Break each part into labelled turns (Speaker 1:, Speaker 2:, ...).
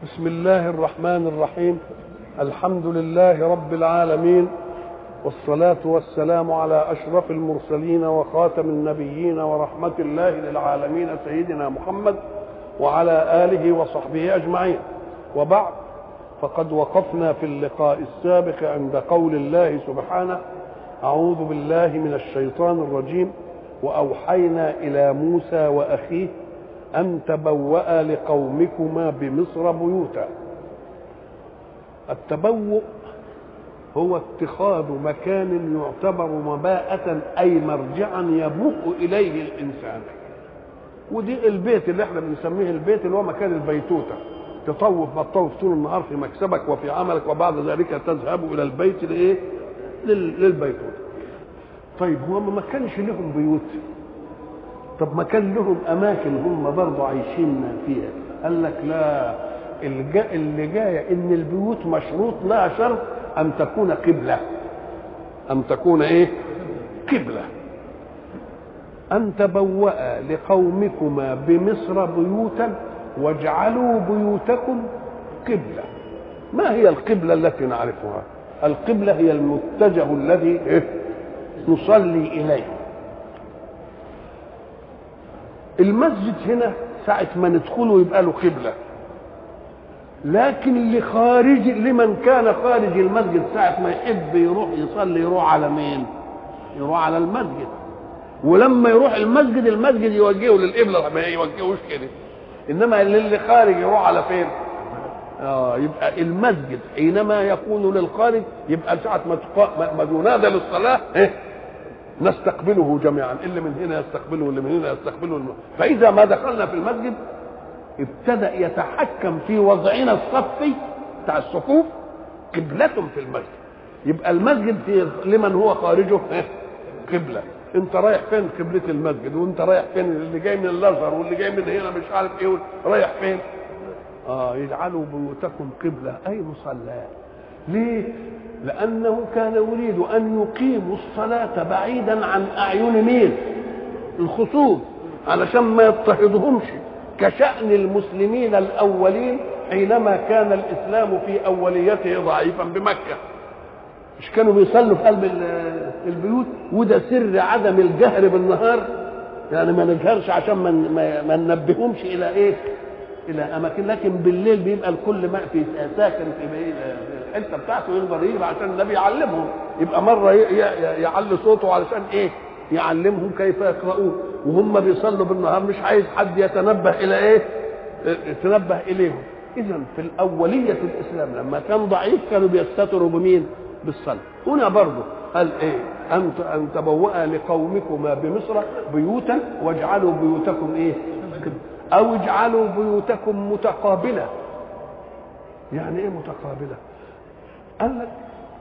Speaker 1: بسم الله الرحمن الرحيم الحمد لله رب العالمين والصلاة والسلام على أشرف المرسلين وخاتم النبيين ورحمة الله للعالمين سيدنا محمد وعلى آله وصحبه أجمعين وبعد فقد وقفنا في اللقاء السابق عند قول الله سبحانه أعوذ بالله من الشيطان الرجيم وأوحينا إلى موسى وأخيه أن تبوأ لقومكما بمصر بيوتا التبوؤ هو اتخاذ مكان يعتبر مباءة أي مرجعا يبوء إليه الإنسان ودي البيت اللي احنا بنسميه البيت اللي هو مكان البيتوتة تطوف ما تطوف طول النهار في مكسبك وفي عملك وبعد ذلك تذهب إلى البيت لإيه؟ للبيتوتة طيب هو ما كانش لهم بيوت طب ما كان لهم اماكن هم برضه عايشين فيها قال لك لا اللي جايه ان البيوت مشروط لها شرط ان تكون قبله ان تكون ايه قبله ان تبوأ لقومكما بمصر بيوتا واجعلوا بيوتكم قبله ما هي القبله التي نعرفها القبله هي المتجه الذي إيه؟ نصلي اليه المسجد هنا ساعة ما ندخله يبقى له قبلة لكن اللي خارج لمن كان خارج المسجد ساعة ما يحب يروح يصلي يروح على مين؟ يروح على المسجد ولما يروح المسجد المسجد يوجهه للقبلة ما يوجهوش كده إنما اللي خارج يروح على فين؟ آه يبقى المسجد حينما يكون للخارج يبقى ساعة ما ما ينادى للصلاة إيه؟ نستقبله جميعا اللي من هنا يستقبله واللي من هنا يستقبله فاذا ما دخلنا في المسجد ابتدا يتحكم في وضعنا الصفي بتاع الصفوف قبلة في المسجد يبقى المسجد في لمن هو خارجه قبلة انت رايح فين قبلة المسجد وانت رايح فين اللي جاي من الازهر واللي جاي من هنا مش عارف ايه رايح فين اه يجعلوا بيوتكم قبلة اي مصلاه ليه لأنه كان يريد أن يقيموا الصلاة بعيدا عن أعين مين الخصوم علشان ما يضطهدهمش كشأن المسلمين الأولين حينما كان الإسلام في أوليته ضعيفا بمكة مش كانوا بيصلوا في قلب البيوت وده سر عدم الجهر بالنهار يعني ما نجهرش عشان ما, ما ننبههمش إلى إيه الى اماكن لكن بالليل بيبقى الكل ما في ساكن في الحته بتاعته يقدر يجيب عشان النبي يعلمهم يبقى مره يعلي صوته علشان ايه يعلمهم كيف يقرؤون وهم بيصلوا بالنهار مش عايز حد يتنبه الى ايه يتنبه اليهم اذا في الاوليه الاسلام لما كان ضعيف كانوا بيستتروا بمين بالصلاه هنا برضه قال ايه ان ان تبوأ لقومكما بمصر بيوتا واجعلوا بيوتكم ايه او اجعلوا بيوتكم متقابله يعني ايه متقابله قال لك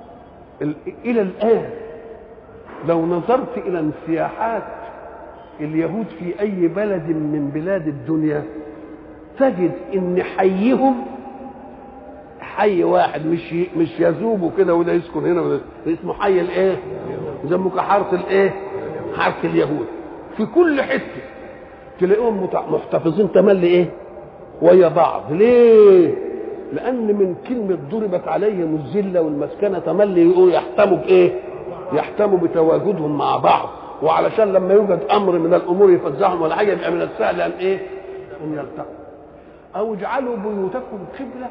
Speaker 1: الى الان لو نظرت الى انسياحات اليهود في اي بلد من بلاد الدنيا تجد ان حيهم حي واحد مش مش يذوبوا كده وده يسكن هنا وده اسمه حي الايه؟ يسموك حاره الايه؟ حاره اليهود في كل حته تلاقيهم محتفظين تملي ايه ويا بعض ليه لان من كلمه ضربت عليهم الذله والمسكنه تملي يقول يحتموا بايه يحتموا بتواجدهم مع بعض وعلشان لما يوجد امر من الامور يفزعهم ولا حاجه يبقى من السهل ان ايه ان يلتقوا او اجعلوا بيوتكم قبله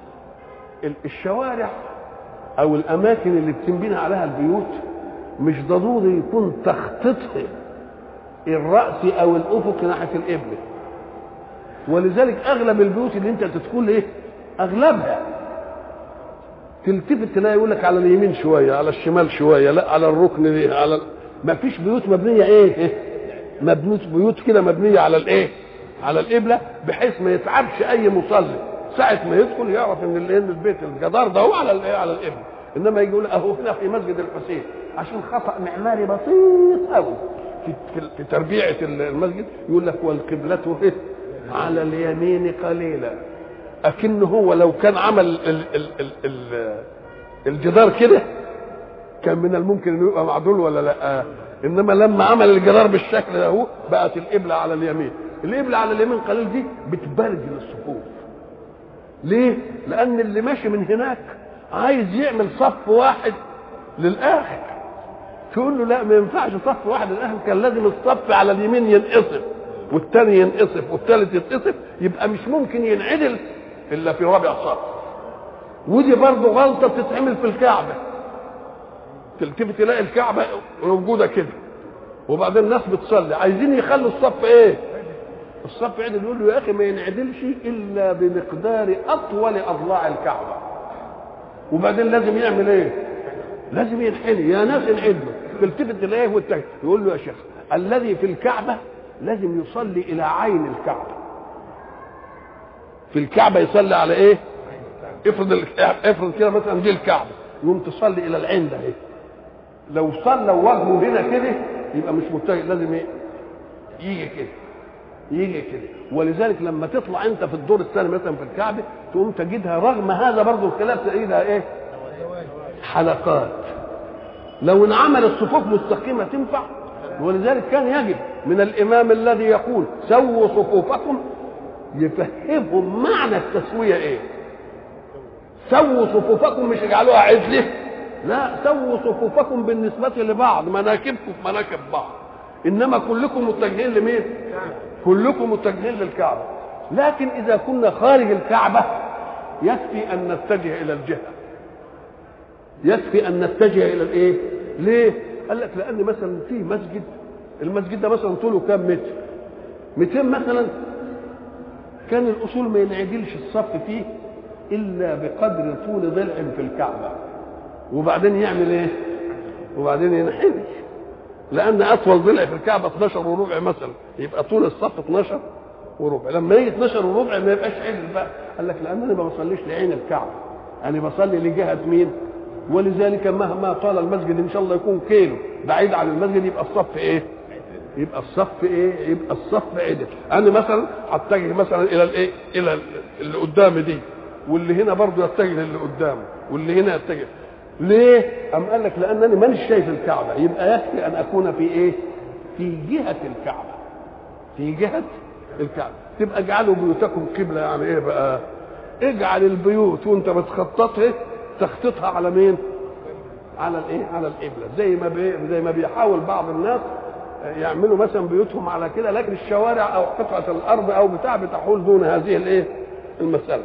Speaker 1: الشوارع او الاماكن اللي بتنبني عليها البيوت مش ضروري يكون تخطيطها الراس او الافق ناحيه القبله ولذلك اغلب البيوت اللي انت تدخل ايه اغلبها تلتفت تلاقي يقول لك على اليمين شويه على الشمال شويه لا على الركن دي على ما فيش بيوت مبنيه ايه مبنيه بيوت كده مبنيه على الايه على القبله بحيث ما يتعبش اي مصلي ساعه ما يدخل يعرف ان البيت الجدار ده هو على الايه على القبله انما يجي يقول اهو هنا في مسجد الحسين عشان خطا معماري بسيط قوي في في تربيعه المسجد يقول لك والقبلة إيه؟ على اليمين قليلا أكن هو لو كان عمل ال ال ال ال الجدار كده كان من الممكن انه يبقى معدول ولا لا انما لما عمل الجدار بالشكل ده هو بقت القبله على اليمين القبله على اليمين قليل دي بتبرجل الصفوف ليه لان اللي ماشي من هناك عايز يعمل صف واحد للاخر تقول له لا ما ينفعش صف واحد للاخر كان لازم الصف على اليمين ينقصف والتاني ينقصف والتالت يتقصف يبقى مش ممكن ينعدل الا في رابع صف ودي برضه غلطه بتتعمل في الكعبه تلتفت تلاقي الكعبه موجوده كده وبعدين الناس بتصلي عايزين يخلوا الصف ايه الصف عدل يقول له يا اخي ما ينعدلش الا بمقدار اطول اضلاع الكعبه وبعدين لازم يعمل ايه لازم ينحني يا ناس انعدلوا تلتفت تلاقيه والتاني يقول له يا شيخ الذي في الكعبه لازم يصلي الى عين الكعبه في الكعبه يصلي على ايه افرض افرض كده مثلا دي الكعبه يقوم تصلي الى العين ده ايه لو صلى وجهه هنا كده يبقى مش متجه لازم ايه يجي كده يجي كده ولذلك لما تطلع انت في الدور الثاني مثلا في الكعبه تقوم تجدها رغم هذا برضه الخلاف تجدها ايه حلقات لو انعمل الصفوف مستقيمه تنفع ولذلك كان يجب من الامام الذي يقول سووا صفوفكم يفهمهم معنى التسويه ايه سووا صفوفكم مش اجعلوها عدله لا سووا صفوفكم بالنسبة لبعض مناكبكم في مناكب بعض إنما كلكم متجهين لمين؟ كلكم متجهين للكعبة لكن إذا كنا خارج الكعبة يكفي أن نتجه إلى الجهة يكفي أن نتجه إلى الإيه؟ ليه؟ قال لك لأن مثلا في مسجد المسجد ده مثلا طوله كام متر؟ 200 مثلا كان الأصول ما ينعدلش الصف فيه إلا بقدر طول ضلع في الكعبة وبعدين يعمل ايه وبعدين ينحني لان اطول ضلع في الكعبه 12 وربع مثلا يبقى طول الصف 12 وربع لما يجي 12 وربع ما يبقاش عدل بقى قال لك لان انا ما بصليش لعين الكعبه انا بصلي لجهه مين ولذلك مهما طال المسجد ان شاء الله يكون كيلو بعيد عن المسجد يبقى الصف ايه يبقى الصف ايه يبقى الصف عدل انا مثلا هتجه مثلا الى الايه الى اللي قدامي دي واللي هنا برضه يتجه للي قدامه واللي هنا يتجه ليه؟ أم قال لك لأنني مانيش شايف الكعبة يبقى يكفي أن أكون في إيه؟ في جهة الكعبة في جهة الكعبة تبقى اجعلوا بيوتكم قبلة يعني إيه بقى؟ اجعل البيوت وأنت بتخططها تخطيطها على مين؟ على الإيه؟ على القبلة زي ما بي... زي ما بيحاول بعض الناس يعملوا مثلا بيوتهم على كده لكن الشوارع أو قطعة الأرض أو بتاع بتحول دون هذه الإيه؟ المسألة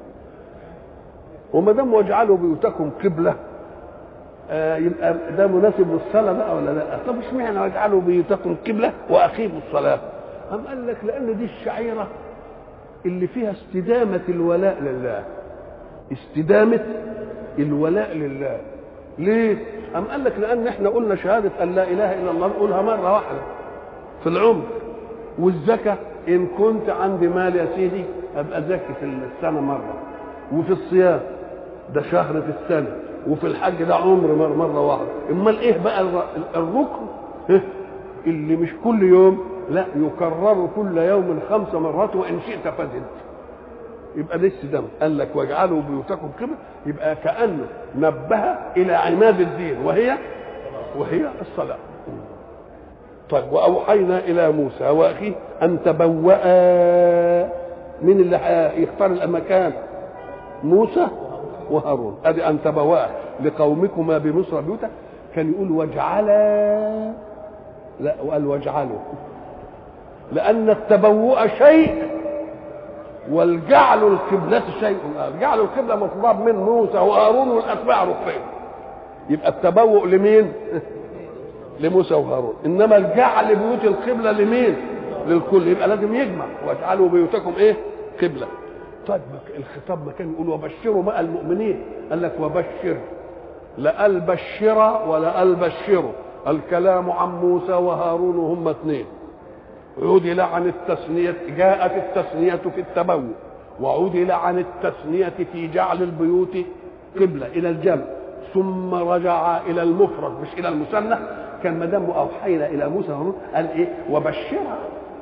Speaker 1: وما دام واجعلوا بيوتكم قبله آه يبقى ده مناسب للصلاه بقى ولا لا؟ طب اشمعنى واجعلوا بيوتكم قبله واقيموا الصلاه؟ أم قال لك لأن دي الشعيرة اللي فيها استدامة الولاء لله استدامة الولاء لله ليه؟ أم قال لك لأن احنا قلنا شهادة أن لا إله إلا الله نقولها مرة واحدة في العمر والزكاة إن كنت عندي مال يا سيدي أبقى زكي في السنة مرة وفي الصيام ده شهر في السنة وفي الحج ده عمر مرة, مرة واحدة امال ايه بقى الركن اللي مش كل يوم لا يكرر كل يوم خمس مرات وان شئت فزد يبقى ده استدامة قال لك واجعلوا بيوتكم قبلة يبقى كأنه نبه إلى عماد الدين وهي وهي الصلاة طيب وأوحينا إلى موسى وأخيه أن تبوأ من اللي يختار المكان موسى وهارون ادي ان تبوا لقومكما بمصر بيوتا كان يقول واجعلا لا وقال واجعلوا لان التبوء شيء والجعل القبلة شيء جعل القبلة مطلوب من موسى وهارون والاتباع ركبين يبقى التبوء لمين؟ لموسى وهارون انما الجعل بيوت القبلة لمين؟ للكل يبقى لازم يجمع واجعلوا بيوتكم ايه؟ قبله طيب الخطاب ما كان يقول وبشروا بقى المؤمنين قال لك وبشر لا قال بشر ولا قال بشروا الكلام عن موسى وهارون هم اثنين عدل عن التثنية جاءت التثنية في التبوء وعدل عن التثنية في جعل البيوت قبلة إلى الجمع ثم رجع إلى المفرد مش إلى المثنى كان ما دام أوحينا إلى موسى وهارون قال إيه وبشرها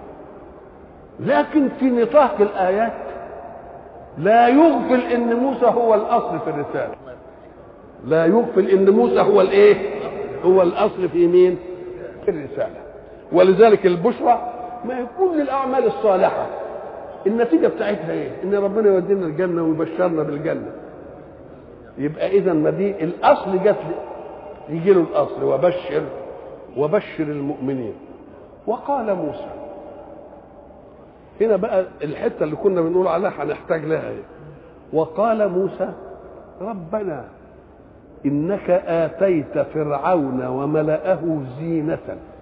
Speaker 1: لكن في نطاق الآيات لا يغفل ان موسى هو الاصل في الرساله لا يغفل ان موسى هو الايه هو الاصل في مين في الرساله ولذلك البشرى ما يكون للاعمال الصالحه النتيجه بتاعتها ايه ان ربنا يودينا الجنه ويبشرنا بالجنه يبقى اذا ما دي الاصل جت يجي له الاصل وبشر وبشر المؤمنين وقال موسى هنا بقى الحته اللي كنا بنقول عليها هنحتاج لها ايه وقال موسى ربنا انك اتيت فرعون وملأه زينه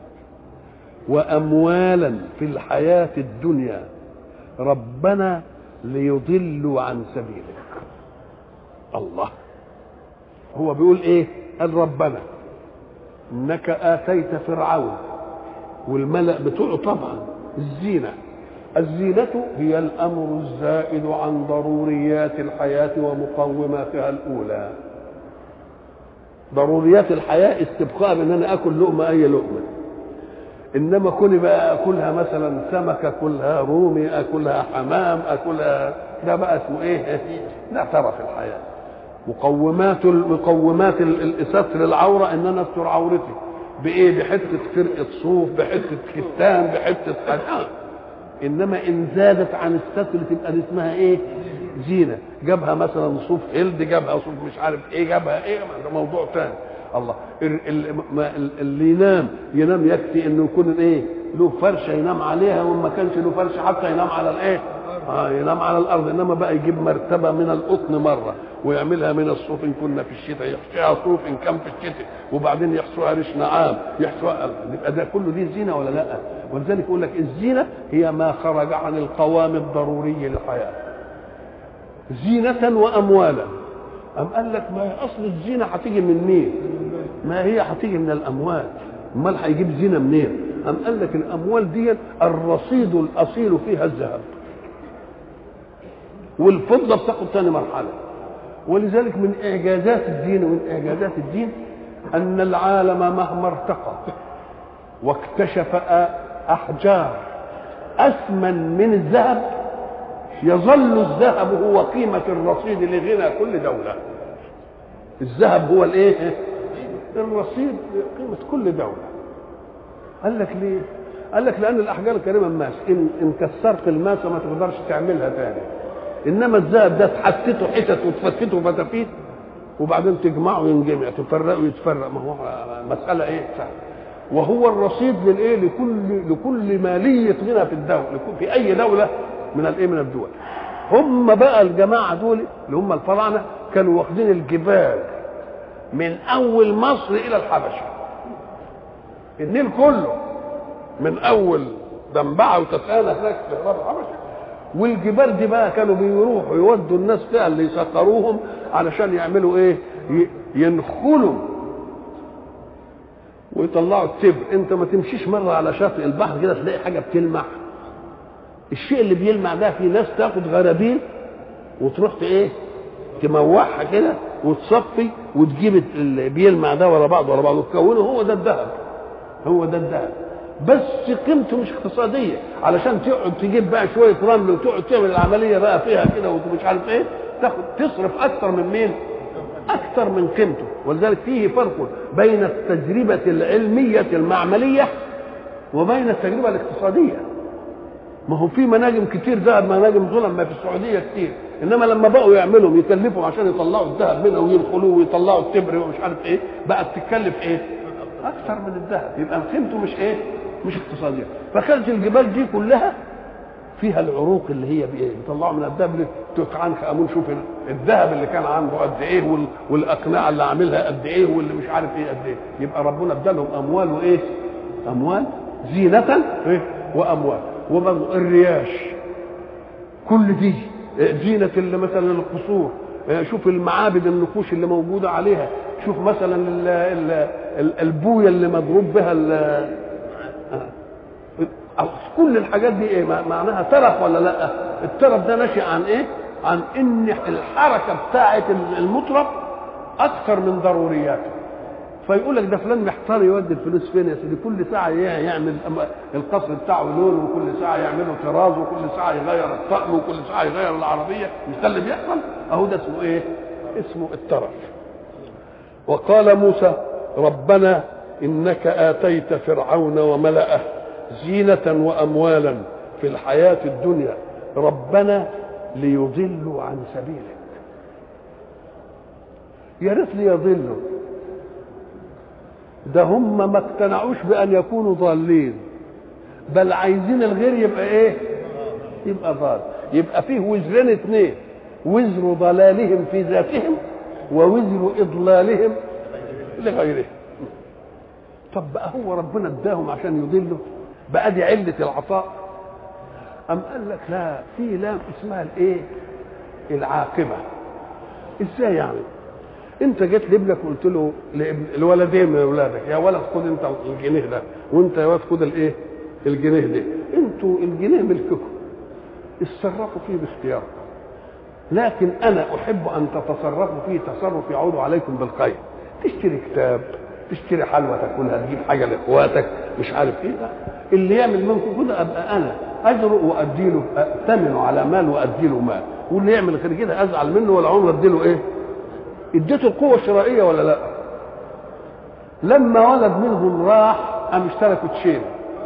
Speaker 1: واموالا في الحياه الدنيا ربنا ليضلوا عن سبيلك الله هو بيقول ايه قال ربنا انك اتيت فرعون والملأ بتوعه طبعا الزينه الزينة هي الأمر الزائد عن ضروريات الحياة ومقوماتها الأولى ضروريات الحياة استبقاء بأن أنا أكل لقمة أي لقمة إنما كوني بقى أكلها مثلا سمك أكلها رومي أكلها حمام أكلها ده بقى اسمه إيه؟ ده ترف الحياة مقومات مقومات ستر العورة إن أنا أستر عورتي بإيه؟ بحتة فرقة صوف بحتة كتان بحتة حاجة انما ان زادت عن الستر تبقى دي اسمها ايه زينه جابها مثلا صوف هلد جابها صوف مش عارف ايه جابها ايه ده موضوع تاني الله اللي ينام ينام يكفي انه يكون ايه له فرشه ينام عليها وما كانش له فرشه حتى ينام على الايه اه ينام على الارض انما بقى يجيب مرتبه من القطن مره ويعملها من الصوف ان كنا في الشتاء يحشيها صوف ان كان في الشتاء وبعدين يحشوها ريش نعام يحشوها يبقى ده كله دي زينه ولا لا؟ ولذلك يقول لك الزينه هي ما خرج عن القوام الضروري للحياه. زينة وأموالا. أم قال لك ما هي أصل الزينة هتيجي من مين؟ ما هي هتيجي من الأموال. أمال هيجيب زينة منين؟ أم قال لك الأموال دي الرصيد الأصيل فيها الذهب. والفضة بتاخد ثاني مرحلة. ولذلك من إعجازات الدين ومن إعجازات الدين أن العالم مهما ارتقى واكتشف احجار اثمن من الذهب يظل الذهب هو قيمه الرصيد لغنى كل دوله الذهب هو الايه الرصيد قيمه كل دوله قال لك ليه قال لك لان الاحجار الكريمه ماس ان ان كسرت الماسه ما تقدرش تعملها تاني انما الذهب ده تحتته حتت وتفتته فتافيت وبعدين تجمعه ينجمع تفرقه يتفرق ما هو مساله ايه سهل. وهو الرصيد للايه لكل لكل ماليه غنى في الدوله في اي دوله من الايه من الدول هم بقى الجماعه دول اللي هم الفراعنه كانوا واخدين الجبال من اول مصر الى الحبشه النيل كله من اول دنبعه وتسالة هناك في الحبشه والجبال دي بقى كانوا بيروحوا يودوا الناس فيها اللي يسخروهم علشان يعملوا ايه ينخلوا ويطلعوا التبر انت ما تمشيش مره على شاطئ البحر كده تلاقي حاجه بتلمع الشيء اللي بيلمع ده في ناس تاخد غرابيل وتروح ايه تموحها كده وتصفي وتجيب اللي بيلمع ده ورا بعض ورا بعض وتكونه هو ده الذهب هو ده الذهب بس قيمته مش اقتصاديه علشان تقعد تجيب بقى شويه رمل وتقعد تعمل العمليه بقى فيها كده ومش عارف ايه تاخد تصرف اكثر من مين؟ اكثر من قيمته ولذلك فيه فرق بين التجربه العلميه المعمليه وبين التجربه الاقتصاديه ما هو في مناجم كتير ذهب مناجم ظلم ما في السعوديه كتير انما لما بقوا يعملوا يكلفوا عشان يطلعوا الذهب منها وينقلوه ويطلعوا التبر ومش عارف ايه بقت تتكلف ايه؟ اكثر من الذهب يبقى قيمته مش ايه؟ مش اقتصاديه فكانت الجبال دي كلها فيها العروق اللي هي بيطلعوا من الذهب توت عنخ امون شوف الذهب اللي كان عنده قد ايه والاقنعه اللي عاملها قد ايه واللي مش عارف ايه قد ايه يبقى ربنا ادالهم اموال وايه؟ اموال زينة إيه؟ واموال وبرضه الرياش كل دي زينة اللي مثلا القصور شوف المعابد النقوش اللي موجودة عليها شوف مثلا ال ال ال البوية اللي مضروب بها كل الحاجات دي ايه معناها ترف ولا لا الترف ده ناشئ عن ايه عن ان الحركه بتاعه المطرب اكثر من ضرورياته فيقول لك ده فلان محتار يودي الفلوس فين يا سيدي كل ساعه يعمل القصر بتاعه لون وكل ساعه يعمله طراز وكل ساعه يغير الطقم وكل ساعه يغير العربيه مش ده اللي بيحصل اهو ده اسمه ايه اسمه الترف وقال موسى ربنا انك اتيت فرعون وملأه زينة وأموالا في الحياة الدنيا ربنا ليضلوا عن سبيلك يا ريت ليضلوا ده هم ما اقتنعوش بان يكونوا ضالين بل عايزين الغير يبقى ايه يبقى ضال يبقى فيه وزرين اثنين وزر ضلالهم في ذاتهم ووزر اضلالهم لغيرهم طب بقى هو ربنا اداهم عشان يضلوا بقى دي عله العطاء ام قال لك لا في لام اسمها الايه العاقبه ازاي يعني انت جيت لابنك وقلت له الولدين من اولادك يا ولد خد انت الجنيه ده وانت يا ولد خد الايه الجنيه ده انتوا الجنيه ملككم اتصرفوا فيه باختياركم لكن انا احب ان تتصرفوا فيه تصرف يعود عليكم بالخير تشتري كتاب تشتري حلوى تاكلها تجيب حاجه لاخواتك مش عارف ايه لا اللي يعمل منكم كده ابقى انا اجرؤ وادي له ائتمنه على مال وادي له مال واللي يعمل غير كده ازعل منه ولا عمر ادي له ايه اديته القوه الشرائيه ولا لا لما ولد منهم راح قام اشترى كوتشين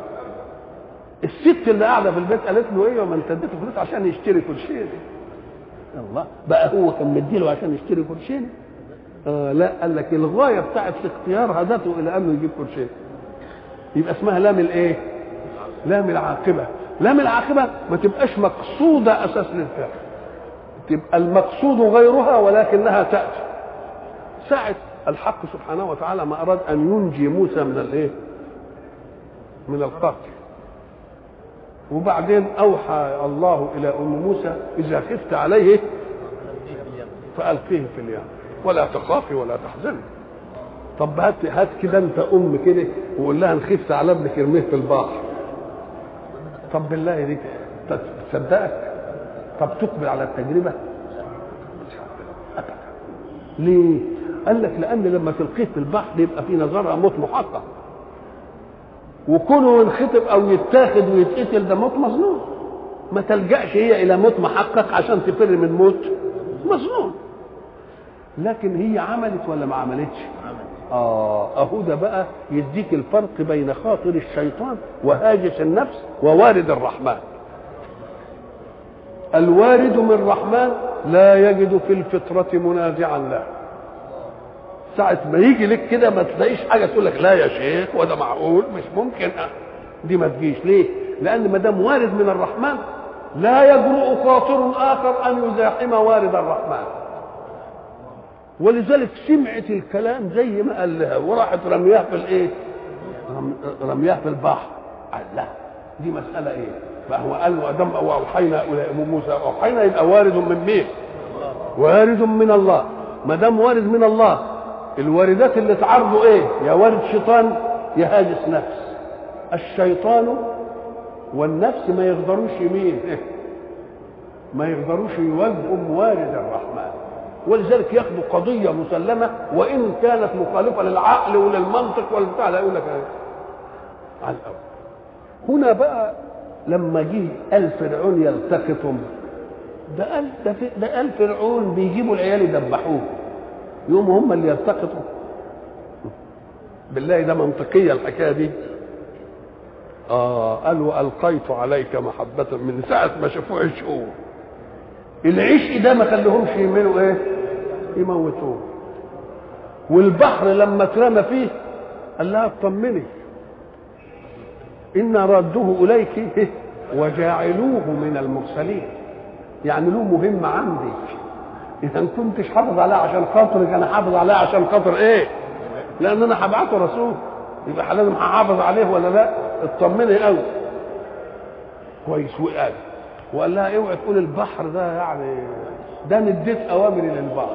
Speaker 1: الست اللي قاعده في البيت قالت له ايه وما انت اديته فلوس عشان يشتري كوتشين الله بقى هو كان مديله عشان يشتري كوتشين آه لا قال لك الغايه بتاعت الاختيار هدته الى انه يجيب كوتشين يبقى اسمها لام الايه لام العاقبه لام العاقبه ما تبقاش مقصوده اساس للفعل تبقى المقصود غيرها ولكنها تاتي ساعه الحق سبحانه وتعالى ما اراد ان ينجي موسى من الايه من القتل وبعدين اوحى الله الى ام موسى اذا خفت عليه فالقيه في اليم ولا تخافي ولا تحزني طب هات هات كده انت ام كده وقول لها ان خفت على ابنك ارميه في البحر طب بالله دي تصدقك طب تقبل على التجربه ابدا ليه قال لك لان لما تلقيه في البحر يبقى في نظرها موت محقق وكونه ينخطب او يتاخد ويتقتل ده موت مظنون ما تلجاش هي الى موت محقق عشان تفر من موت مظنون لكن هي عملت ولا ما عملتش اه اهو ده بقى يديك الفرق بين خاطر الشيطان وهاجس النفس ووارد الرحمن الوارد من الرحمن لا يجد في الفطرة منازعا له ساعة ما يجي لك كده ما تلاقيش حاجة تقول لك لا يا شيخ وده معقول مش ممكن دي ما تجيش ليه؟ لأن ما دام وارد من الرحمن لا يجرؤ خاطر آخر أن يزاحم وارد الرحمن ولذلك سمعت الكلام زي ما قال لها وراحت رمياه في الايه؟ رمياه في البحر قال لا دي مسألة ايه؟ فهو قال وأدم وأوحينا إلى أم موسى أوحينا يبقى وارد من مين؟ وارد من الله ما دام وارد من الله الواردات اللي تعرضوا ايه؟ يا وارد شيطان يا هاجس نفس الشيطان والنفس ما يقدروش يمين إيه؟ ما يقدروش يواجهوا موارد الرحمن ولذلك ياخدوا قضيه مسلمه وان كانت مخالفه للعقل وللمنطق والبتاع لا يقول لك ايه على الاول هنا بقى لما جه قال فرعون يلتقطهم ده قال ده, ده قال فرعون بيجيبوا العيال يذبحوه يوم هم اللي يلتقطوا بالله ده منطقيه الحكايه دي اه قال والقيت عليك محبه من ساعه ما شافوه عشقوه العشق ده ما خليهمش يعملوا ايه يموتوه والبحر لما اترمى فيه قال لها اطمني إن رده إليك وجاعلوه من المرسلين يعني له مهمة عندي إذا ما كنتش حافظ عليها عشان خاطرك أنا حافظ عليها عشان خاطر إيه؟ لأن أنا هبعته رسول يبقى لازم هحافظ عليه ولا لا؟ اطمني قوي كويس وقال وقال لها اوعي تقول البحر ده يعني ده نديت اوامر للبحر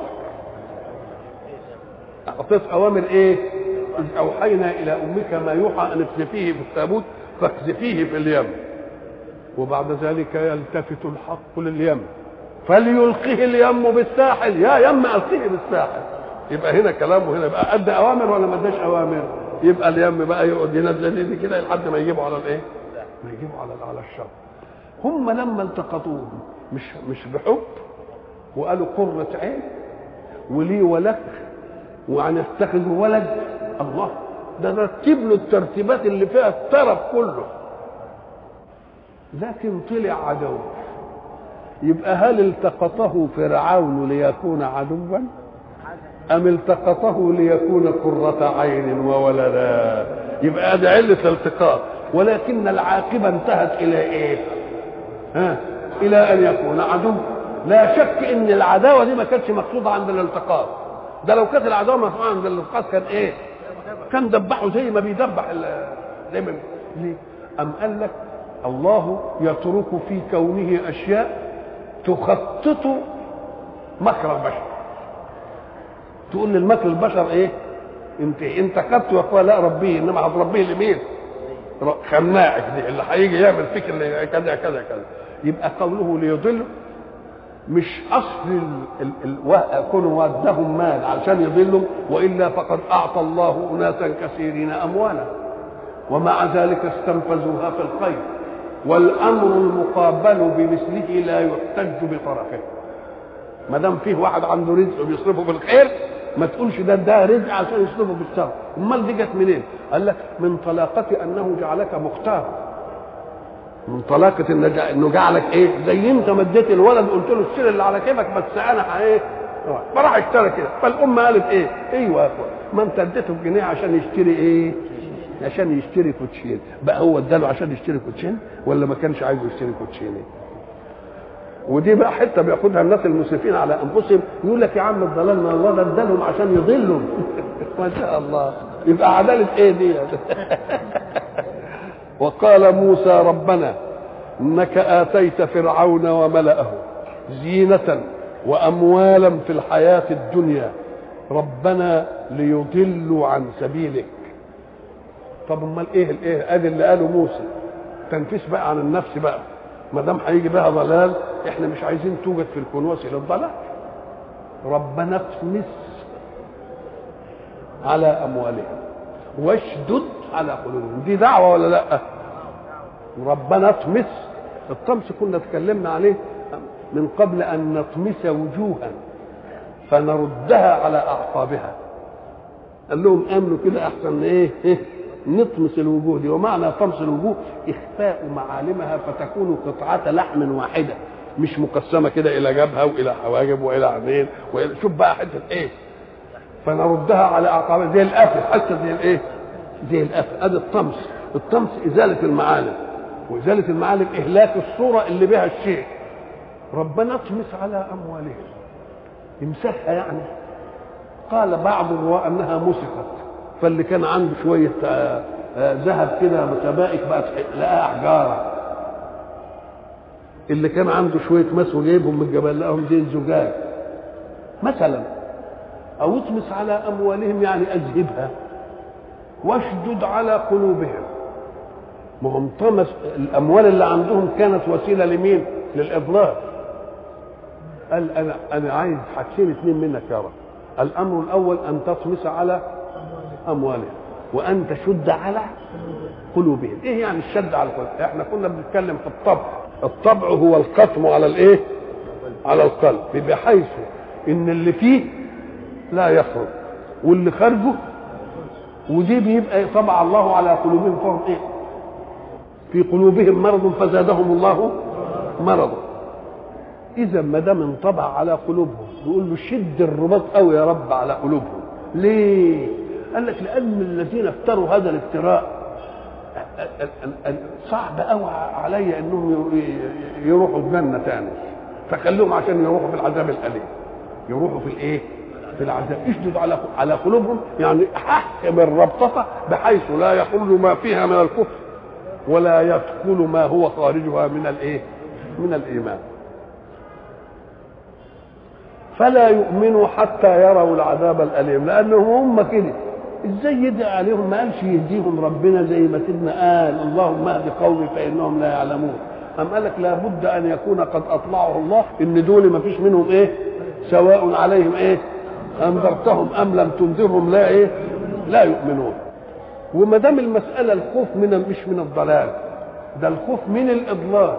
Speaker 1: اعطيت اوامر ايه اذ اوحينا الى امك ما يوحى ان اقذفيه في التابوت فاقذفيه في اليم وبعد ذلك يلتفت الحق لليم فليلقه اليم بالساحل يا يم القيه بالساحل يبقى هنا كلام وهنا يبقى ادى اوامر ولا ما اداش اوامر يبقى اليم بقى يقعد ينزل دي كده لحد ما يجيبوا على الايه ما يجيبوا على على الشر هم لما التقطوهم مش مش بحب وقالوا قرة عين ولي ولك وهنتخذ ولد الله ده رتب له الترتيبات اللي فيها الترف كله لكن طلع عدو يبقى هل التقطه فرعون ليكون عدوا ام التقطه ليكون قرة عين وولدا يبقى هذا علة الالتقاط ولكن العاقبة انتهت الى ايه ها الى ان يكون عدو لا شك ان العداوة دي ما كانتش مقصودة عند الالتقاط ده لو كانت العداوة مقصودة عند الالتقاط كان ايه كان دبحه زي ما بيدبح زي ما ليه ام قال لك الله يترك في كونه اشياء تخطط مكر البشر تقول للمكر البشر ايه انت انت خدت يا اخويا لا ربيه انما هتربيه لمين خناقك دي اللي هيجي يعمل فيك اللي كذا كذا كذا يبقى قوله ليضل مش اصل ال ال ال كونوا ودهم مال علشان يضلوا والا فقد اعطى الله اناسا كثيرين اموالا ومع ذلك استنفذوها في الخير والامر المقابل بمثله لا يحتج بطرفه ما دام فيه واحد عنده رزق وبيصرفه في الخير ما تقولش ده ده رزق عشان يصرفه في الشر امال دي جت منين قال لك من طلاقه انه جعلك مختار من طلاقة انه جعلك ايه زي انت مديت الولد قلت له اشتري اللي على كيفك بس انا ايه فراح اشترى كده فالام قالت ايه ايوه يا اخويا ما انت اديته بجنيه عشان يشتري ايه عشان يشتري كوتشين بقى هو اداله عشان يشتري كوتشين ولا ما كانش عايز يشتري كوتشين ودي بقى حته بياخدها الناس المسرفين على انفسهم يقول لك يا عم الضلال ما الله ده ادالهم عشان يضلهم ما شاء الله يبقى عداله ايه دي وقال موسى ربنا انك اتيت فرعون وملأه زينة واموالا في الحياة الدنيا ربنا ليضلوا عن سبيلك طب امال ايه الايه ادي اللي قاله موسى تنفيس بقى عن النفس بقى ما دام هيجي بها ضلال احنا مش عايزين توجد في الكون وسيله الضلال ربنا اطمس على اموالهم واشدد على قلوبهم دي دعوه ولا لا ربنا اطمس الطمس كنا اتكلمنا عليه من قبل ان نطمس وجوها فنردها على اعقابها قال لهم امنوا كده احسن ايه, إيه؟ نطمس الوجوه دي ومعنى طمس الوجوه اخفاء معالمها فتكون قطعه لحم واحده مش مقسمه كده الى جبهه والى حواجب والى عينين وإلى شوف بقى حته ايه فنردها على اعقابها زي القفل حتى زي الايه زي القفل ادي الطمس الطمس ازاله المعالم وازاله المعالم اهلاك الصوره اللي بها الشيء ربنا اطمس على اموالهم يمسحها يعني قال بعض الرواة انها مسكت فاللي كان عنده شويه ذهب كده متبائك بقت لقاها حجاره اللي كان عنده شويه مس وجايبهم من الجبل لقاهم زي الزجاج مثلا او اطمس على اموالهم يعني اذهبها واشدد على قلوبهم ما هم طمس الاموال اللي عندهم كانت وسيله لمين للاضلال قال انا انا عايز حاجتين اثنين منك يا رب الامر الاول ان تطمس على اموالهم وان تشد على قلوبهم ايه يعني الشد على القلوب احنا كنا بنتكلم في الطبع الطبع هو القطم على الايه على القلب بحيث ان اللي فيه لا يخرج واللي خارجه ودي بيبقى طبع الله على قلوبهم فهم ايه في قلوبهم مرض فزادهم الله مرضا اذا ما دام انطبع على قلوبهم يقول له شد الرباط قوي يا رب على قلوبهم ليه قال لك لان الذين افتروا هذا الافتراء صعب قوي علي انهم يروحوا الجنه تاني فخلوهم عشان يروحوا في العذاب الاليم يروحوا في الايه في العذاب اشدد على على قلوبهم يعني حكم الربطه بحيث لا يخرج ما فيها من الكفر ولا يدخل ما هو خارجها من الايه من الايمان فلا يؤمنوا حتى يروا العذاب الاليم لانهم هم كده ازاي يدعي عليهم ما قالش يهديهم ربنا زي ما سيدنا قال اللهم اهد قومي فانهم لا يعلمون أم قال لك لابد أن يكون قد أطلعه الله إن دول ما فيش منهم إيه سواء عليهم إيه أنذرتهم أم لم تنذرهم لا إيه لا يؤمنون وما دام المسألة الخوف من مش من الضلال ده الخوف من الإضلال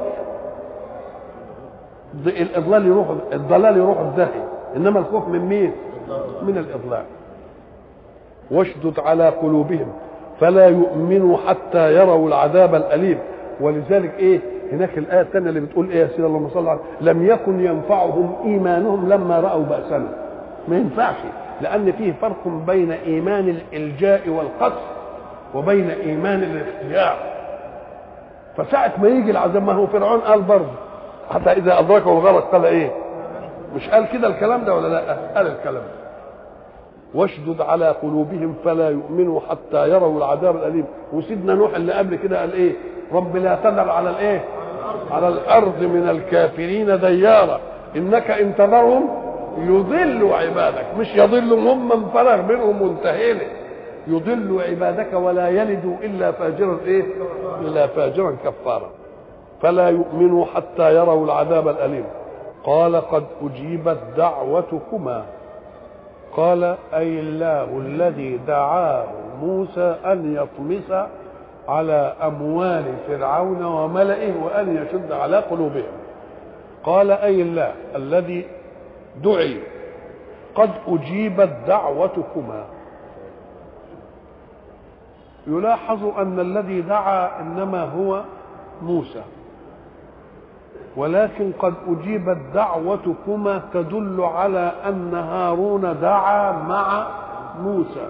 Speaker 1: الإضلال يروح الضلال يروح الداهية إنما الخوف من مين؟ من الإضلال واشدد على قلوبهم فلا يؤمنوا حتى يروا العذاب الأليم ولذلك ايه هناك الايه الثانيه اللي بتقول ايه يا سيدي اللهم صل على لم يكن ينفعهم ايمانهم لما راوا باسنا ما ينفعش لان فيه فرق بين ايمان الالجاء والقصر وبين ايمان الاختيار فساعة ما يجي العذاب ما هو فرعون قال برضه حتى إذا أدركه الغرق قال إيه؟ مش قال كده الكلام ده ولا لا؟ قال الكلام ده واشدد على قلوبهم فلا يؤمنوا حتى يروا العذاب الأليم وسيدنا نوح اللي قبل كده قال إيه؟ رب لا تذر على الإيه؟ على الأرض من الكافرين ديارا إنك إن تذرهم يضلوا عبادك مش يضلوا هم من فرغ منهم منتهين يضل عبادك ولا يلد الا فاجرا ايه؟ الا فاجرا كفارا فلا يؤمنوا حتى يروا العذاب الاليم قال قد اجيبت دعوتكما قال اي الله الذي دعاه موسى ان يطمس على اموال فرعون وملئه وان يشد على قلوبهم قال اي الله الذي دعي قد اجيبت دعوتكما يلاحظ ان الذي دعا انما هو موسى ولكن قد اجيبت دعوتكما تدل على ان هارون دعا مع موسى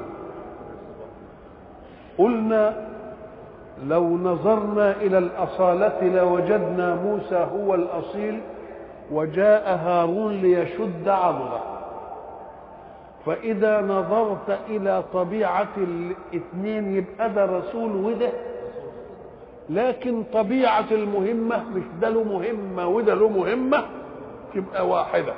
Speaker 1: قلنا لو نظرنا الى الاصاله لوجدنا موسى هو الاصيل وجاء هارون ليشد عضله فإذا نظرت إلى طبيعة الاثنين يبقى ده رسول وده لكن طبيعة المهمة مش ده له مهمة وده له مهمة تبقى واحدة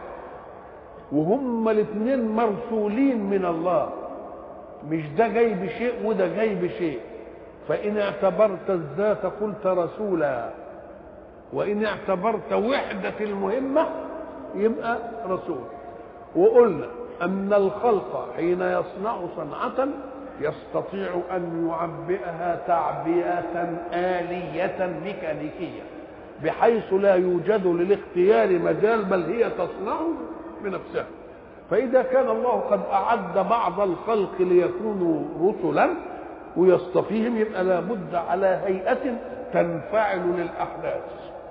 Speaker 1: وهم الاثنين مرسولين من الله مش ده جاي بشيء وده جاي بشيء فإن اعتبرت الذات قلت رسولا وإن اعتبرت وحدة المهمة يبقى رسول وقلنا أن الخلق حين يصنع صنعة يستطيع أن يعبئها تعبئة آلية ميكانيكية بحيث لا يوجد للاختيار مجال بل هي تصنع بنفسها فإذا كان الله قد أعد بعض الخلق ليكونوا رسلا ويصطفيهم يبقى لابد على هيئة تنفعل للأحداث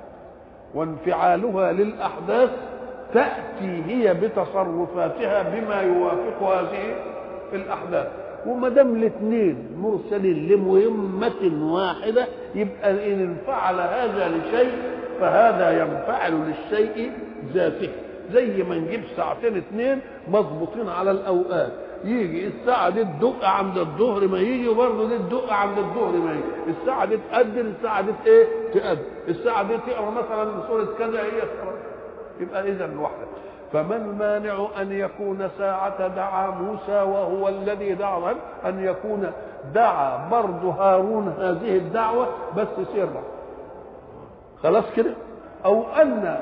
Speaker 1: وانفعالها للأحداث تأتي هي بتصرفاتها بما يوافق هذه الأحداث وما دام الاثنين مرسلين لمهمة واحدة يبقى إن انفعل هذا لشيء فهذا ينفعل للشيء ذاته زي ما نجيب ساعتين اثنين مضبوطين على الأوقات يجي الساعة دي تدق عند الظهر ما يجي وبرضه دي تدق عند الظهر ما يجي الساعة دي تأذن الساعة دي ايه تأذن الساعة دي تقرا مثلا سورة كذا هي تقرا يبقى اذا الوحده فما المانع ان يكون ساعة دعا موسى وهو الذي دعا ان يكون دعا برضه هارون هذه الدعوة بس سرا خلاص كده او ان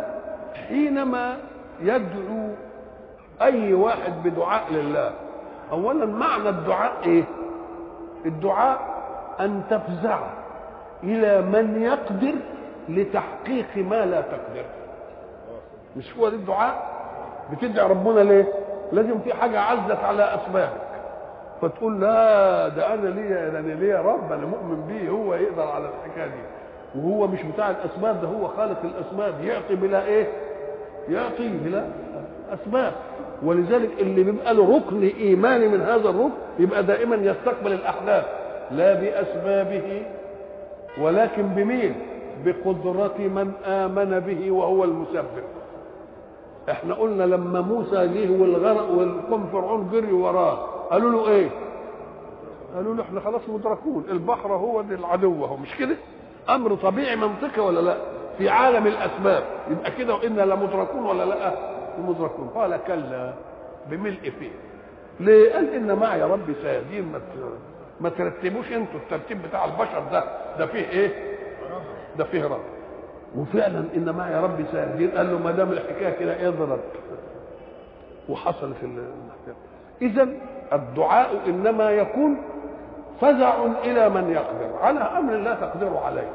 Speaker 1: حينما يدعو اي واحد بدعاء لله اولا معنى الدعاء ايه الدعاء ان تفزع الى من يقدر لتحقيق ما لا تقدر مش هو ده الدعاء بتدعي ربنا ليه لازم في حاجه عزت على اسبابك فتقول لا ده انا ليا ده انا ليا رب انا مؤمن بيه هو يقدر على الحكايه دي وهو مش بتاع الاسباب ده هو خالق الاسباب يعطي بلا ايه يعطي بلا اسباب ولذلك اللي بيبقى له ركن ايماني من هذا الركن يبقى دائما يستقبل الاحداث لا باسبابه ولكن بمين بقدرة من آمن به وهو المسبب احنا قلنا لما موسى جه والغرق والقوم فرعون جري وراه قالوا له ايه قالوا له احنا خلاص مدركون البحر هو العدو اهو مش كده امر طبيعي منطقي ولا لا في عالم الاسباب يبقى كده وانا لمدركون ولا لا مدركون قال كلا بملء فيه ليه قال ان معي ربي سيهدين ما ما ترتبوش انتوا الترتيب بتاع البشر ده ده فيه ايه ده فيه رب وفعلا ان معي ربي سيهدين قال له ما دام الحكايه كده اضرب وحصل في الحكايه اذا الدعاء انما يكون فزع الى من يقدر على امر لا تقدر عليه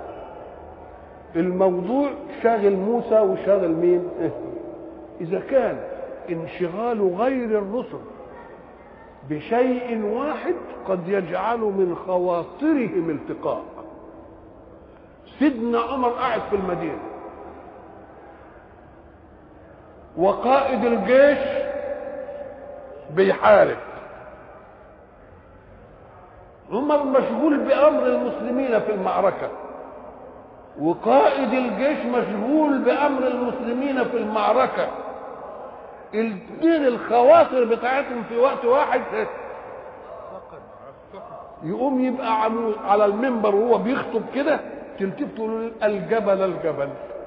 Speaker 1: الموضوع شاغل موسى وشاغل مين اذا كان انشغال غير الرسل بشيء واحد قد يجعل من خواطرهم التقاء سيدنا عمر قاعد في المدينه وقائد الجيش بيحارب عمر مشغول بامر المسلمين في المعركه وقائد الجيش مشغول بامر المسلمين في المعركه الاثنين الخواطر بتاعتهم في وقت واحد يقوم يبقى عمود على المنبر وهو بيخطب كده تلتف تقول الجبل الجبل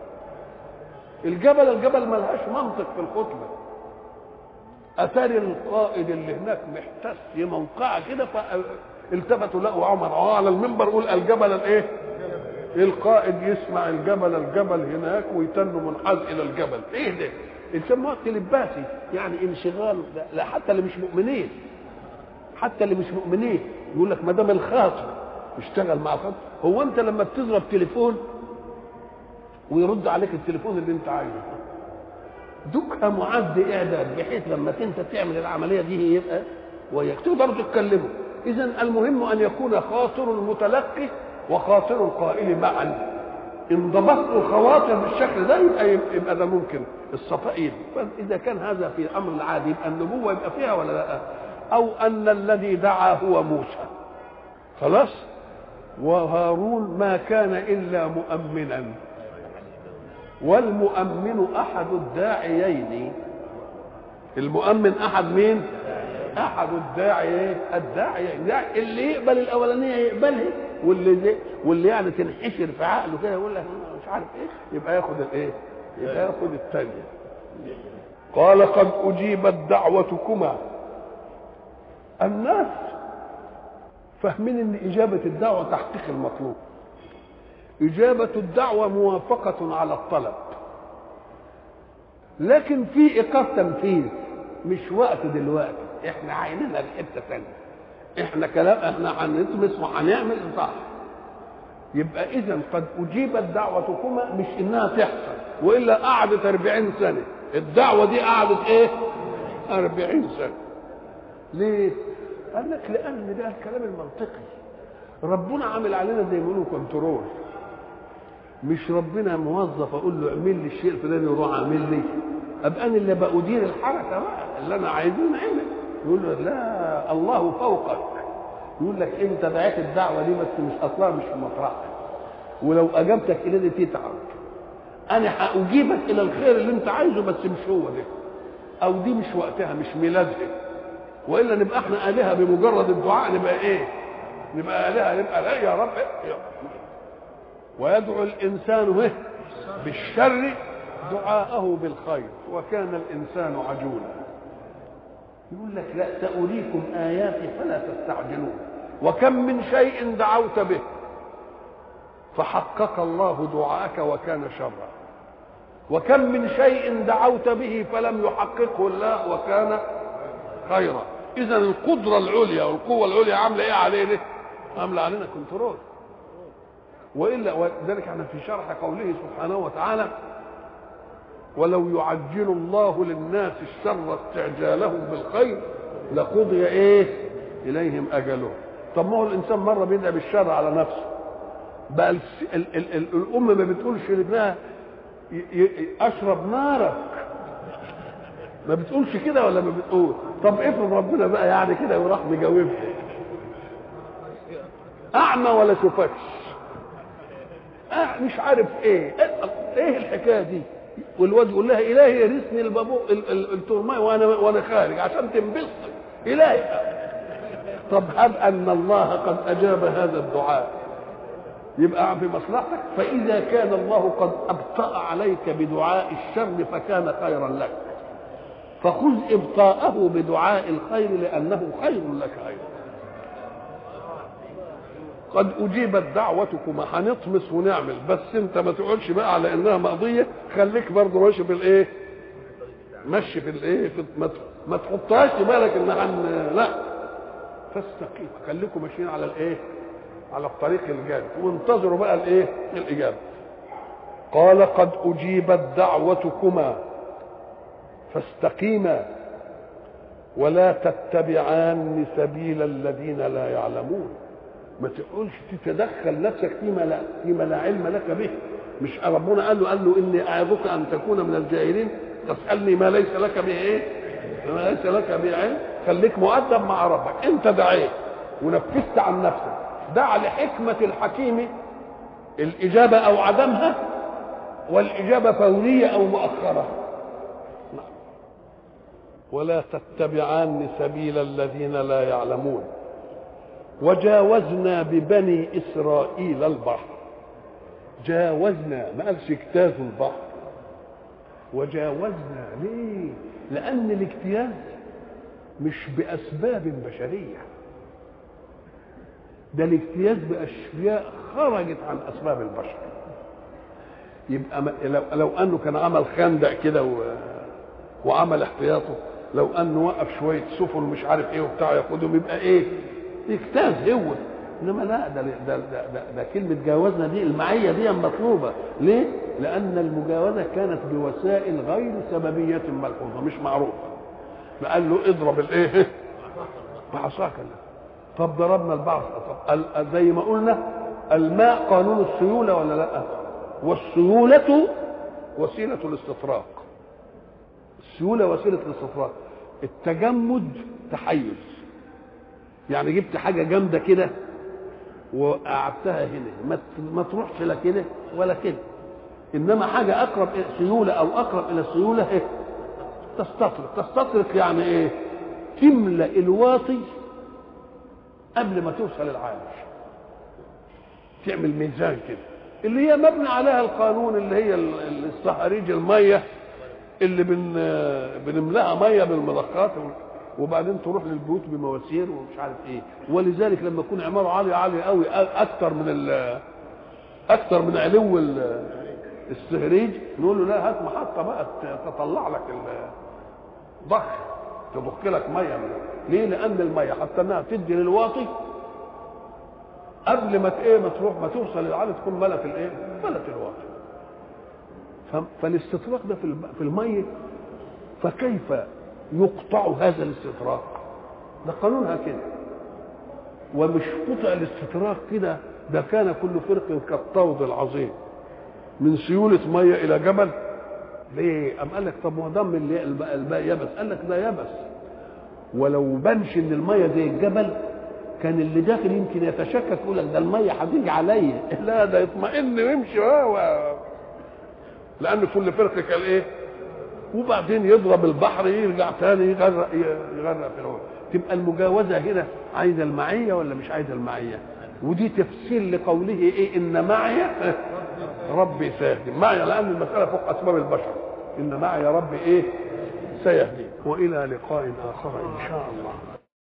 Speaker 1: الجبل الجبل ملهاش منطق في الخطبه اتاري القائد اللي هناك محتس موقعه كده فالتفتوا لقوا عمر على المنبر يقول الجبل الايه القائد يسمع الجبل الجبل هناك ويتن منحاز الى الجبل ايه ده يسموها وقت لباسي يعني انشغال لا حتى اللي مش مؤمنين حتى اللي مش مؤمنين يقول لك ما دام الخاطر اشتغل مع الخاطر هو انت لما بتضرب تليفون ويرد عليك التليفون اللي انت عايزه دوكها معد اعداد بحيث لما انت تعمل العمليه دي يبقى وياك تقدروا تتكلموا اذا المهم ان يكون خاطر المتلقي وخاطر القائل معا ان ضبطت الخواطر بالشكل ده يبقى يبقى ده ممكن الصفائين فاذا كان هذا في الامر العادي يبقى النبوه يبقى فيها ولا لا او ان الذي دعا هو موسى خلاص وهارون ما كان الا مؤمنا والمؤمن احد الداعيين المؤمن احد مين احد الداعي الداعيين يعني اللي يقبل الاولانيه يقبلها واللي زي واللي يعني تنحشر في عقله كده يقول لك مش عارف ايه يبقى ياخد الايه يبقى ياخد الثانيه قال قد اجيبت دعوتكما الناس فاهمين ان اجابه الدعوه تحقيق المطلوب اجابه الدعوه موافقه على الطلب لكن في ايقاف تنفيذ مش وقت دلوقتي احنا عيننا لحته ثانيه احنا كلام احنا هنطمس وهنعمل صح يبقى اذا قد اجيبت دعوتكما مش انها تحصل والا قعدت 40 سنه الدعوه دي قعدت ايه 40 سنه ليه قال لك لان ده الكلام المنطقي ربنا عامل علينا زي ما يقولوا كنترول مش ربنا موظف اقول له اعمل لي الشيء الفلاني يروح عامل لي ابقى انا اللي بأدير الحركه بقى اللي انا عايزه نعمل يقول له لا الله فوقك يقول لك انت دعيت الدعوه دي بس مش اصلها مش في مطرحها ولو اجابتك الى دي تتعب انا هاجيبك الى الخير اللي انت عايزه بس مش هو ده او دي مش وقتها مش ميلادها والا نبقى احنا الهه بمجرد الدعاء نبقى ايه نبقى الهه نبقى لا يا رب إيه؟ ويدعو الانسان به بالشر دعاءه بالخير وكان الانسان عجولا يقول لك لا سأريكم آياتي فلا تستعجلون وكم من شيء دعوت به فحقق الله دعاءك وكان شرا وكم من شيء دعوت به فلم يحققه الله وكان خيرا اذا القدره العليا والقوه العليا عامله ايه علينا عامله علينا كنترول والا ولذلك احنا في شرح قوله سبحانه وتعالى ولو يعجل الله للناس الشر استعجالهم بالخير لقضي ايه اليهم اجلهم طب ما هو الانسان مره بيدعي بالشر على نفسه بقى ال ال ال ال الام ما بتقولش لابنها اشرب نارك ما بتقولش كده ولا ما بتقول طب افرض ربنا بقى يعني كده وراح مجاوبها اعمى ولا شوفكش أه مش عارف ايه ايه الحكايه دي والواد يقول لها الهي يرثني البابو الترماي وانا وانا خارج عشان تنبسط الهي طب هب ان الله قد اجاب هذا الدعاء يبقى في مصلحتك فاذا كان الله قد ابطا عليك بدعاء الشر فكان خيرا لك فخذ ابطاءه بدعاء الخير لانه خير لك ايضا قد اجيبت دعوتكما هنطمس ونعمل بس انت ما تقولش بقى على انها مقضيه خليك برضه ماشي في الايه مشي في الايه في ما تحطهاش في بالك ان عن لا فاستقيم خليكم ماشيين على الايه على الطريق الجاد وانتظروا بقى الايه الاجابه قال قد اجيبت دعوتكما فاستقيما ولا تتبعان سبيل الذين لا يعلمون ما تقولش تتدخل نفسك فيما لا فيما لا علم لك به مش ربنا قال له قال له اني اعظك ان تكون من الجاهلين تسالني ما ليس لك به ايه؟ ما ليس لك به علم خليك مؤدب مع ربك انت دعيت ونفذت عن نفسك دع لحكمه الحكيم الاجابه او عدمها والاجابه فوريه او مؤخره ولا تتبعان سبيل الذين لا يعلمون وجاوزنا ببني اسرائيل البحر جاوزنا ما قالش اجتازوا البحر وجاوزنا ليه لان الاجتياز مش باسباب بشريه ده الاجتياز باشياء خرجت عن اسباب البشر يبقى لو, لو انه كان عمل خندق كده و... وعمل احتياطه لو انه وقف شويه سفن مش عارف ايه وبتاع ياخدهم يبقى ايه اجتاز هو انما لا ده ده, ده, ده, ده كلمه جاوزنا دي المعيه دي مطلوبه ليه؟ لان المجاوزه كانت بوسائل غير سببيه ملحوظه مش معروفه فقال له اضرب الايه؟ بعصاك طب ضربنا البعض طب زي ما قلنا الماء قانون السيوله ولا لا؟ والسيوله وسيله الاستطراق السيوله وسيله الاستطراق التجمد تحيز يعني جبت حاجه جامده كده وقعدتها هنا ما ما تروحش لا كده ولا كده انما حاجه اقرب الى سيوله او اقرب الى السيوله ايه تستطرق تستطرق يعني ايه تملا الواطي قبل ما توصل العالج تعمل ميزان كده اللي هي مبني عليها القانون اللي هي الصهاريج الميه اللي بن بنملاها ميه بالمضخات وبعدين تروح للبيوت بمواسير ومش عارف ايه ولذلك لما يكون عماره عاليه عاليه قوي اكتر من اكتر من علو السهريج نقول له لا هات محطه بقى تطلع لك ضخ تضخ لك ميه ليه؟ لان الميه حتى انها تدي للواطي قبل ما ايه ما تروح ما توصل للعالي تكون ملت الايه؟ ملت الواطي فالاستطراق ده في الميه فكيف يقطع هذا الاستطراق ده قانونها كده ومش قطع الاستطراق كده ده كان كل فرق كالطود العظيم من سيولة مية إلى جبل ليه؟ أم قال لك طب ما دام الماء يبس قال لك ده يبس ولو بنش إن المية زي الجبل كان اللي داخل يمكن يتشكك يقول لك ده المية هتيجي عليا لا ده يطمئن ويمشي و... لأن كل فرق كان إيه؟ وبعدين يضرب البحر يرجع تاني يغرق يغرق في الهواء تبقى المجاوزه هنا عايزه المعيه ولا مش عايزه المعيه ودي تفسير لقوله ايه ان معي ربي سيهدي معي لان المساله فوق اسباب البشر ان معي ربي ايه سيهدي والى لقاء اخر ان شاء الله